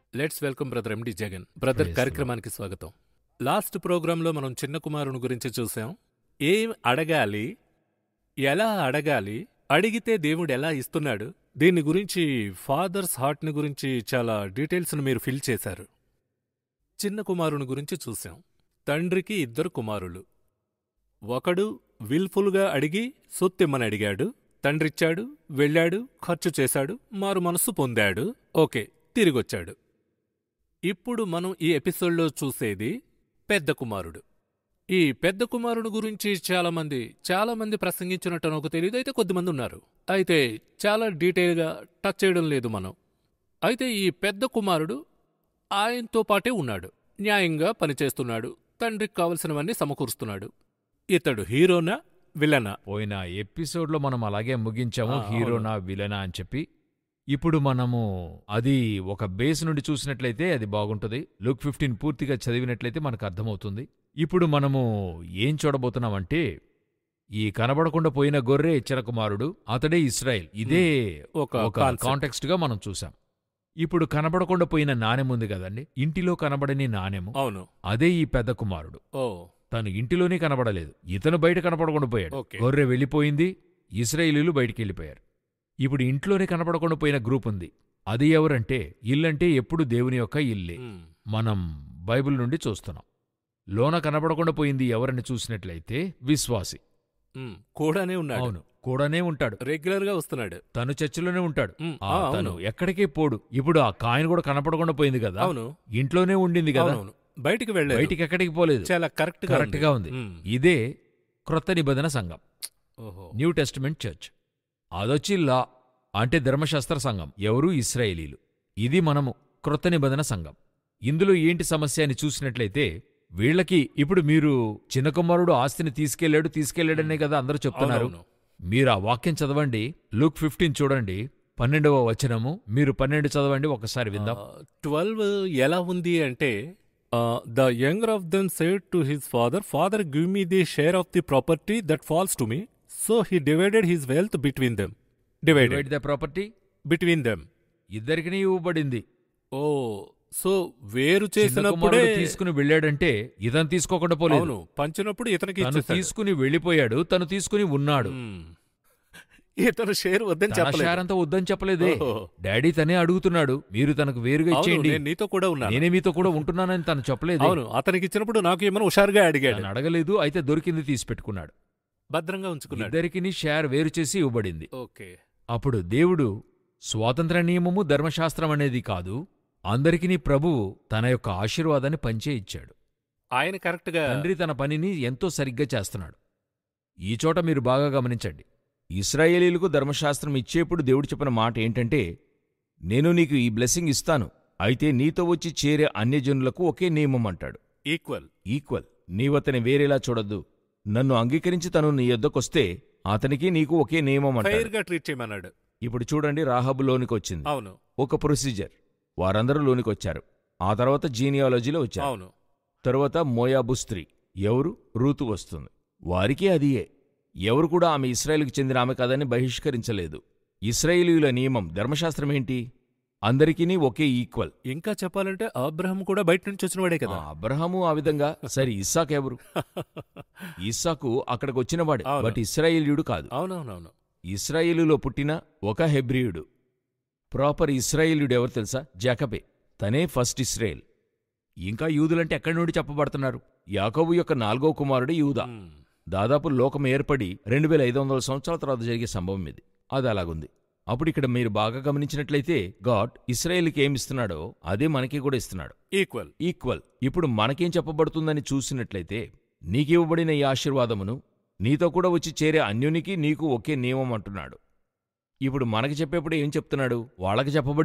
Let's welcome brother MD Jagan brother Praise the కార్యక్రమానికి స్వాగతం last ప్రోగ్రాంలో మనం చిన్న కుమారుని గురించి చూసాం ఏం అడగాలి ఎలా అడగాలి అడిగితే దేవుడు ఎలా ఇస్తున్నాడు దీని గురించి ఫాదర్స్ హార్ట్ని గురించి చాలా డీటెయిల్స్ను మీరు ఫిల్ చేశారు చిన్న కుమారుని గురించి చూసాం తండ్రికి ఇద్దరు కుమారులు ఒకడు విల్ఫుల్గా అడిగి సొత్తిమ్మని అడిగాడు తండ్రిచ్చాడు వెళ్ళాడు ఖర్చు చేశాడు మారు మనస్సు పొందాడు ఓకే తిరిగొచ్చాడు ఇప్పుడు మనం ఈ ఎపిసోడ్లో చూసేది పెద్ద కుమారుడు ఈ పెద్ద కుమారుడు గురించి చాలామంది చాలామంది ప్రసంగించినట్టు నాకు తెలియదు అయితే కొద్దిమంది ఉన్నారు అయితే చాలా డీటెయిల్గా టచ్ చేయడం లేదు మనం అయితే ఈ పెద్ద కుమారుడు ఆయనతో పాటే ఉన్నాడు న్యాయంగా పనిచేస్తున్నాడు తండ్రికి కావలసినవన్నీ సమకూరుస్తున్నాడు ఇతడు హీరోనా విలనా పోయిన ఎపిసోడ్లో మనం అలాగే ముగించాము ఆ, అవును. హీరోనా విలనా అని చెప్పి ఇప్పుడు మనము అది ఒక బేస్ నుండి చూసినట్లయితే అది బాగుంటుంది లుక్ ఫిఫ్టీన్ పూర్తిగా చదివినట్లయితే మనకు అర్థమవుతుంది ఇప్పుడు మనము ఏం చూడబోతున్నామంటే ఈ కనబడకుండా పోయిన గొర్రె కుమారుడు అతడే ఇస్రాయెల్ ఇదే ఒక ఒక concept. కాంటెక్స్ట్ గా మనం చూసాం ఇప్పుడు కనబడకుండా పోయిన నాణెం ఉంది కదండి ఇంటిలో కనబడని నాణెము అవును అదే ఈ పెద్ద కుమారుడు ఓ తను ఇంటిలోనే కనబడలేదు ఇతను బయట కనపడకుండా పోయాడు ఓకే. గొర్రె వెళ్ళిపోయింది ఇస్రాయేలీలు బయటికి వెళ్ళిపోయారు ఇప్పుడు ఇంట్లోనే కనపడకుండా పోయిన గ్రూప్ ఉంది అది ఎవరంటే ఇల్లంటే ఎప్పుడు దేవుని యొక్క ఇల్లే మ్, మనం బైబిల్ నుండి చూస్తున్నాం లోన కనపడకుండా పోయింది ఎవరని చూసినట్లయితే విశ్వాసి మ్, కూడానే ఉన్నాడు అవును కూడానే ఉంటాడు రెగ్యులర్ గా వస్తున్నాడు తను చర్చిలోనే ఉంటాడు మ్, ఆ, ఆ, తను అవును ఎక్కడికే పోడు ఇప్పుడు ఆ కాయన కూడా కనపడకుండా పోయింది కదా అవును ఇంట్లోనే ఉండింది కదా అవునవును బయటికి వెళ్ళలేదు బయటికి ఎక్కడికి పోలేదు చాలా కరెక్ట్ కరెక్ట్ గా ఉంది మ్, ఇదే క్రొత్త నిబంధన సంఘం ఓహో న్యూ టెస్టిమెంట్ చర్చ్ అదొచ్చి లా అంటే ధర్మశాస్త్ర సంఘం ఎవరు ఇస్రాయేలీలు ఇది మనము క్రొత్త నిబంధన సంఘం ఇందులో ఏంటి సమస్య అని చూసినట్లయితే వీళ్ళకి ఇప్పుడు మీరు చిన్న కుమారుడు ఆస్తిని తీసుకెళ్లాడు తీసుకెళ్లాడనే కదా అందరూ చెప్తున్నారు అవునవును. మీరు ఆ వాక్యం చదవండి లూక్ ఫిఫ్టీన్ చూడండి పన్నెండవ వచనము మీరు పన్నెండు చదవండి ఒకసారి విందాం ట్వెల్వ్ ఎలా ఉంది అంటే the younger of them said to his father father give me the share of the property that falls to me so he divided his wealth between them divided the property between them ఇద్దరికి ఇవ్వబడింది ఓ so వేరు చిన్న చేసినప్పుడే కుమారుడు తీసుకుని వెళ్ళాడంటే ఇతను తీసుకోకుండా పోలేదు అవును పంచినప్పుడు ఇతనికి తను ఇచ్చేసాడు. తీసుకుని వెళ్ళిపోయాడు తను తీసుకుని ఉన్నాడు మ్. ఇతను షేర్ వద్దని తన చెప్పలేదు షేర్ అంతా వద్దని చెప్పలేదే ఓహో. డాడీ తనే అడుగుతున్నాడు మీరు తనకు వేరుగా అవును, ఇచ్చేయండి నేను నీతో కూడా ఉన్నాను నేనే మీతో కూడా ఉంటున్నానని తను చెప్పలేదు అవును అతనికి ఇచ్చినప్పుడు నాకు ఏమైనా హుషారుగా అడిగాడు తను అడగలేదు అయితే దొరికింది తీసి పెట్టుకున్నాడు భద్రంగా ఉంచుకున్నాడు ఇద్దరికి షేర్ వేరు చేసి ఇవ్వబడింది ఓకే అప్పుడు దేవుడు స్వాతంత్ర నియమము ధర్మశాస్త్రం అనేది కాదు అందరికినీ ప్రభువు తన యొక్క ఆశీర్వాదాన్ని పంచే ఇచ్చాడు ఆయన కరెక్ట్ గా తండ్రి తన పనిని ఎంతో సరిగ్గా చేస్తున్నాడు ఈ చోట మీరు బాగా గమనించండి ఇస్రాయేలీలకు ధర్మశాస్త్రం ఇచ్చేప్పుడు దేవుడు చెప్పిన మాట ఏంటంటే నేను నీకు ఈ బ్లెస్సింగ్ ఇస్తాను అయితే నీతో వచ్చి చేరే అన్యజనులకు ఒకే నియమం అంటాడు ఈక్వల్ ఈక్వల్ నీవతని వేరేలా చూడొద్దు నన్ను అంగీకరించి తను నీ యొద్దకొస్తే అతనికి నీకు ఒకే నియమం ఫైర్ అంటాడు గా ట్రీట్ చేయమన్నాడు ఇప్పుడు చూడండి రాహబు లోనికి వచ్చింది అవును ఒక ప్రొసీజర్ వారందరూ లోనికి వచ్చారు ఆ తర్వాత జీనియాలజీలో వచ్చారు అవును తరువాత మోయాబు స్త్రీ ఎవరు రూతు వస్తుంది వారికి అదియే ఎవరు కూడా ఆమె ఇస్రాయేలుకు చెందిన ఆమె కాదని బహిష్కరించలేదు ఇస్రాయేలీయుల నియమం ధర్మశాస్త్రం ఏంటి అందరికీ ఒకే ఈక్వల్ ఇంకా చెప్పాలంటే అబ్రహం కూడా బయట నుంచి వచ్చిన వాడే ఆ, కదా అబ్రహాము ఆ విధంగా సరే ఇస్సాకు ఎవరు ఇస్సాకు అక్కడికి వచ్చినవాడే అవును. బట్ ఇస్రాయేలీయుడు కాదు అవునవునవును ఇస్రాయేలులో పుట్టిన ఒక హెబ్రియుడు ప్రాపర్ ఇస్రాయేలీయుడు ఎవరు తెలుసా జాకబే తనే ఫస్ట్ ఇస్రాయేల్ ఇంకా యూదులంటే ఎక్కడి నుండి చెప్పబడుతున్నారు యాకోబు యొక్క నాలుగో కుమారుడు యూదా మ్, దాదాపు లోకం ఏర్పడి రెండు వేల ఐదు వందల సంవత్సరాల తర్వాత జరిగే సంభవం ఇది అది అలాగుంది అప్పుడు ఇక్కడ మీరు బాగా గమనించినట్లయితే గాడ్ ఇస్రాయేల్కి ఏమిస్తున్నాడో అదే మనకి కూడా ఇస్తున్నాడు ఈక్వల్ ఈక్వల్ ఇప్పుడు మనకేం చెప్పబడుతుందని చూసినట్లయితే నీకివ్వబడిన ఈ ఆశీర్వాదమును నీతో కూడా వచ్చి చేరే అన్యునికి నీకు ఒకే నియమం అంటున్నాడు ఇప్పుడు మనకి చెప్పేప్పుడు ఏం చెప్తున్నాడు వాళ్ళకి చెప్పబడి